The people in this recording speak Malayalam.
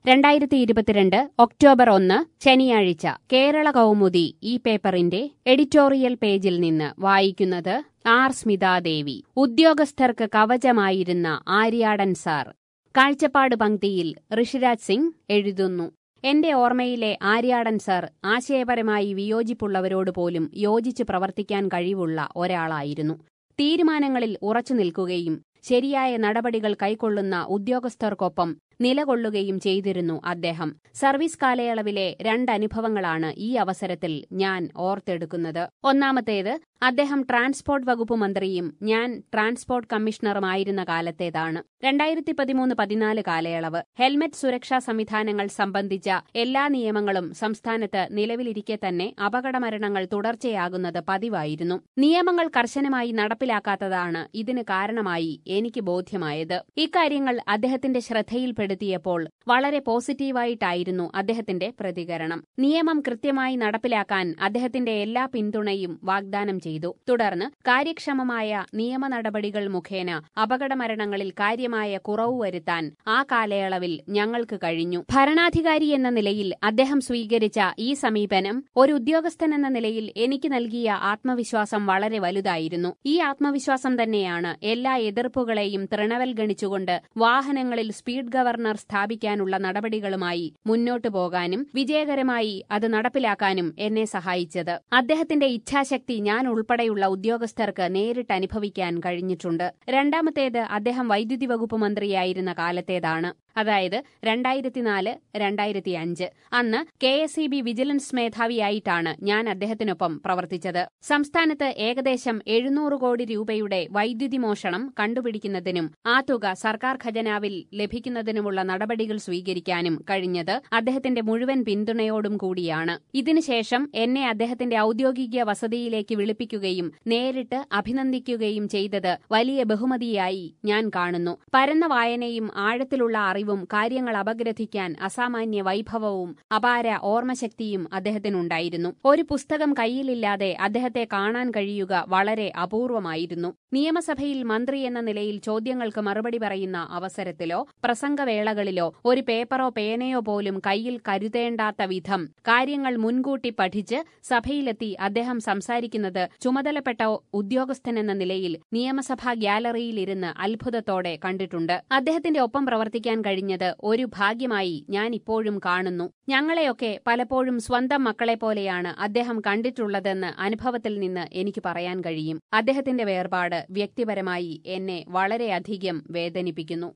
രണ്ടായിരത്തി ഇരുപത്തിരണ്ട് ഒക്ടോബർ ഒന്ന് ശനിയാഴ്ച കേരള കൗമുദി ഈ പേപ്പറിന്റെ എഡിറ്റോറിയൽ പേജിൽ നിന്ന് വായിക്കുന്നത് ആർ സ്മിതാദേവി ഉദ്യോഗസ്ഥർക്ക് കവചമായിരുന്ന ആര്യാടൻ സാർ കാഴ്ചപ്പാട് പങ്ക്തിയിൽ ഋഷിരാജ് സിംഗ് എഴുതുന്നു എന്റെ ഓർമ്മയിലെ ആര്യാടൻ സർ ആശയപരമായി വിയോജിപ്പുള്ളവരോട് പോലും യോജിച്ച് പ്രവർത്തിക്കാൻ കഴിവുള്ള ഒരാളായിരുന്നു തീരുമാനങ്ങളിൽ ഉറച്ചു നിൽക്കുകയും ശരിയായ നടപടികൾ കൈക്കൊള്ളുന്ന ഉദ്യോഗസ്ഥർക്കൊപ്പം നിലകൊള്ളുകയും ചെയ്തിരുന്നു അദ്ദേഹം സർവീസ് കാലയളവിലെ രണ്ടനുഭവങ്ങളാണ് ഈ അവസരത്തിൽ ഞാൻ ഓർത്തെടുക്കുന്നത് ഒന്നാമത്തേത് അദ്ദേഹം ട്രാൻസ്പോർട്ട് വകുപ്പ് മന്ത്രിയും ഞാൻ ട്രാൻസ്പോർട്ട് കമ്മീഷണറുമായിരുന്ന കാലത്തേതാണ് രണ്ടായിരത്തി പതിമൂന്ന് പതിനാല് കാലയളവ് ഹെൽമറ്റ് സുരക്ഷാ സംവിധാനങ്ങൾ സംബന്ധിച്ച എല്ലാ നിയമങ്ങളും സംസ്ഥാനത്ത് നിലവിലിരിക്കെ തന്നെ അപകടമരണങ്ങൾ തുടർച്ചയാകുന്നത് പതിവായിരുന്നു നിയമങ്ങൾ കർശനമായി നടപ്പിലാക്കാത്തതാണ് ഇതിന് കാരണമായി എനിക്ക് ബോധ്യമായത് ഇക്കാര്യങ്ങൾ അദ്ദേഹത്തിന്റെ ശ്രദ്ധയിൽപ്പെടുത്തിയപ്പോൾ വളരെ പോസിറ്റീവായിട്ടായിരുന്നു അദ്ദേഹത്തിന്റെ പ്രതികരണം നിയമം കൃത്യമായി നടപ്പിലാക്കാൻ അദ്ദേഹത്തിന്റെ എല്ലാ പിന്തുണയും വാഗ്ദാനം ചെയ്തു തുടർന്ന് കാര്യക്ഷമമായ നിയമ നടപടികൾ മുഖേന അപകടമരണങ്ങളിൽ കാര്യമായ കുറവ് വരുത്താൻ ആ കാലയളവിൽ ഞങ്ങൾക്ക് കഴിഞ്ഞു ഭരണാധികാരി എന്ന നിലയിൽ അദ്ദേഹം സ്വീകരിച്ച ഈ സമീപനം ഒരു ഉദ്യോഗസ്ഥൻ എന്ന നിലയിൽ എനിക്ക് നൽകിയ ആത്മവിശ്വാസം വളരെ വലുതായിരുന്നു ഈ ആത്മവിശ്വാസം തന്നെയാണ് എല്ലാ എതിർപ്പുകളെയും തൃണവൽഗണിച്ചുകൊണ്ട് വാഹനങ്ങളിൽ സ്പീഡ് ഗവർണർ സ്ഥാപിക്കാനുള്ള നടപടികളുമായി മുന്നോട്ടു പോകാനും വിജയകരമായി അത് നടപ്പിലാക്കാനും എന്നെ സഹായിച്ചത് അദ്ദേഹത്തിന്റെ ഇച്ഛാശക്തി ഞാൻ ഉൾപ്പെടെയുള്ള ഉദ്യോഗസ്ഥർക്ക് നേരിട്ട് അനുഭവിക്കാൻ കഴിഞ്ഞിട്ടുണ്ട് രണ്ടാമത്തേത് അദ്ദേഹം വൈദ്യുതി വകുപ്പ് മന്ത്രിയായിരുന്ന കാലത്തേതാണ് അതായത് രണ്ടായിരത്തിനാല് രണ്ടായിരത്തി അഞ്ച് അന്ന് K S E B vigilance മേധാവിയായിട്ടാണ് ഞാൻ അദ്ദേഹത്തിനൊപ്പം പ്രവർത്തിച്ചത് സംസ്ഥാനത്ത് ഏകദേശം എഴുന്നൂറ് കോടി രൂപയുടെ വൈദ്യുതി മോഷണം കണ്ടുപിടിക്കുന്നതിനും ആ തുക സർക്കാർ ഖജനാവിൽ ലഭിക്കുന്നതിനുമുള്ള നടപടികൾ സ്വീകരിക്കാനും കഴിഞ്ഞത് അദ്ദേഹത്തിന്റെ മുഴുവൻ പിന്തുണയോടും കൂടിയാണ് ഇതിനുശേഷം എന്നെ അദ്ദേഹത്തിന്റെ ഔദ്യോഗിക വസതിയിലേക്ക് വിളിപ്പിക്കുകയും നേരിട്ട് അഭിനന്ദിക്കുകയും ചെയ്തത് വലിയ ബഹുമതിയായി ഞാൻ കാണുന്നു പരന്ന വായനയും ആഴത്തിലുള്ള അറിവും കാര്യങ്ങൾ അപഗ്രഥിക്കാൻ അസാമാന്യ വൈഭവവും അപാര ഓർമ്മശക്തിയും അദ്ദേഹത്തിനുണ്ടായിരുന്നു ഒരു പുസ്തകം കയ്യിലില്ലാതെ അദ്ദേഹത്തെ കാണാൻ കഴിയുക വളരെ അപൂർവമായിരുന്നു നിയമസഭയിൽ മന്ത്രി എന്ന നിലയിൽ ചോദ്യങ്ങൾക്ക് മറുപടി പറയുന്ന അവസരത്തിലോ പ്രസംഗവേളകളിലോ ഒരു പേപ്പറോ പേനയോ പോലും കയ്യിൽ കരുതേണ്ടാത്ത വിധം കാര്യങ്ങൾ മുൻകൂട്ടി പഠിച്ച് സഭയിലെത്തി അദ്ദേഹം സംസാരിക്കുന്നത് ചുമതലപ്പെട്ട ഉദ്യോഗസ്ഥനെന്ന നിലയിൽ നിയമസഭാ ഗ്യാലറിയിലിരുന്ന് അത്ഭുതത്തോടെ കണ്ടിട്ടുണ്ട് അദ്ദേഹത്തിന്റെ ഒപ്പം പ്രവർത്തിക്കാൻ കഴിഞ്ഞത് ഒരു ഭാഗ്യമായി ഞാൻ ഇപ്പോഴും കാണുന്നു ഞങ്ങളെയൊക്കെ പലപ്പോഴും സ്വന്തം മക്കളെ പോലെയാണ് അദ്ദേഹം കണ്ടിട്ടുള്ളതെന്ന് അനുഭവത്തിൽ നിന്ന് എനിക്ക് പറയാൻ കഴിയും അദ്ദേഹത്തിന്റെ വേർപാട് വ്യക്തിപരമായി എന്നെ വളരെയധികം വേദനിപ്പിക്കുന്നു